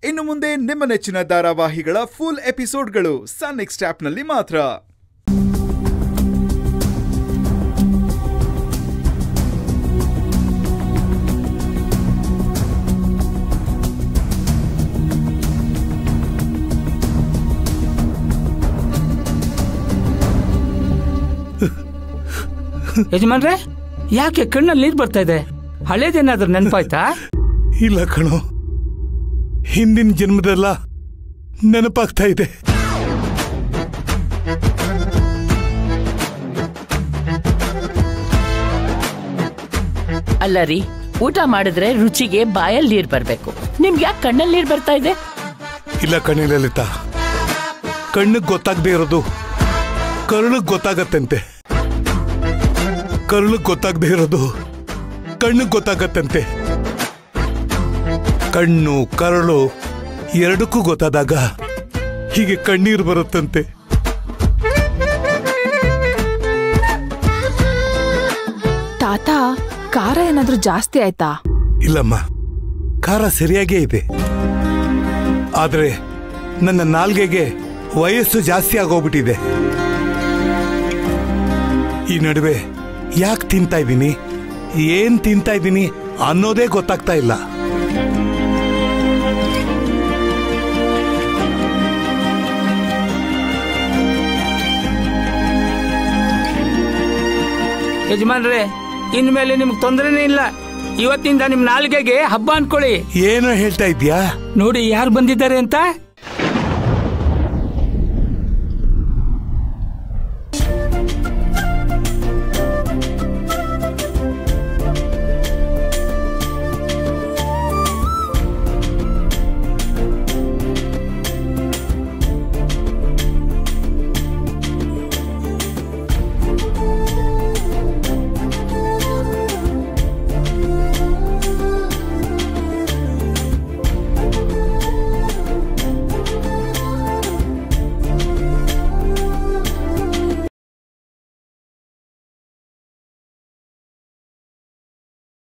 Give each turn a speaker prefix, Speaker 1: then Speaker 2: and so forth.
Speaker 1: ಇನ್ನು ಮುಂದೆ ನಿಮ್ಮ ನೆಚ್ಚಿನ ಧಾರಾವಾಹಿಗಳ ಫುಲ್ ಎಪಿಸೋಡ್ಗಳು ಸನ್ ನೆಕ್ಸ್ಟ್ ಆಪ್ನಲ್ಲಿ ಮಾತ್ರ
Speaker 2: ಯಜಮಾನ್ರೆ ಯಾಕೆ ಕಣ್ಣಲ್ಲಿ ನೀರು ಬರ್ತಾ ಇದೆ ಹಳೇದೇನಾದ್ರೂ ನೆನಪಾಯ್ತಾ
Speaker 3: ಇಲ್ಲ ಕಣೋ ಹಿಂದಿನ ಜನ್ಮದಲ್ಲ ನೆನಪಾಗ್ತಾ ಇದೆ
Speaker 4: ಅಲ್ಲ ರೀ ಊಟ ಮಾಡಿದ್ರೆ ರುಚಿಗೆ ಬಾಯಲ್ಲಿ ನೀರ್ ಬರ್ಬೇಕು ನಿಮ್ಗೆ ಯಾಕೆ ಕಣ್ಣಲ್ಲಿ ನೀರ್ ಬರ್ತಾ ಇದೆ
Speaker 3: ಇಲ್ಲ ಕಣೆ ಲಲಿತಾ ಕಣ್ಣಿಗೆ ಗೊತ್ತಾಗದೆ ಇರೋದು ಕರುಳಿಗೆ ಗೊತ್ತಾಗತ್ತಂತೆ ಕರುಳಿಗೆ ಗೊತ್ತಾಗದೆ ಇರೋದು ಕಣ್ಣಿಗೆ ಗೊತ್ತಾಗತ್ತಂತೆ ಕಣ್ಣು ಕರಳು ಎರಡಕ್ಕೂ ಗೊತ್ತಾದಾಗ ಹೀಗೆ ಕಣ್ಣೀರು ಬರುತ್ತಂತೆ
Speaker 5: ತಾತ ಖಾರ ಏನಾದ್ರೂ ಜಾಸ್ತಿ ಆಯ್ತಾ
Speaker 3: ಇಲ್ಲಮ್ಮ ಖಾರ ಸರಿಯಾಗೇ ಇದೆ ಆದ್ರೆ ನನ್ನ ನಾಲ್ಗೆಗೆ ವಯಸ್ಸು ಜಾಸ್ತಿ ಆಗೋಗ್ಬಿಟ್ಟಿದೆ ಈ ನಡುವೆ ಯಾಕೆ ತಿಂತಾ ಇದ್ದೀನಿ ಏನ್ ತಿಂತಾ ಇದ್ದೀನಿ ಅನ್ನೋದೇ ಗೊತ್ತಾಗ್ತಾ ಇಲ್ಲ
Speaker 2: ಯಜಮಾನ್ರೆ ಇನ್ಮೇಲೆ ನಿಮ್ಗೆ ತೊಂದರೆನೇ ಇಲ್ಲ ಇವತ್ತಿಂದ ನಿಮ್ ನಾಲ್ಗೆಗೆ ಹಬ್ಬ ಅನ್ಕೊಳ್ಳಿ
Speaker 3: ಏನೋ ಹೇಳ್ತಾ ಇದ್ಯಾ
Speaker 2: ನೋಡಿ ಯಾರು ಬಂದಿದ್ದಾರೆ ಅಂತ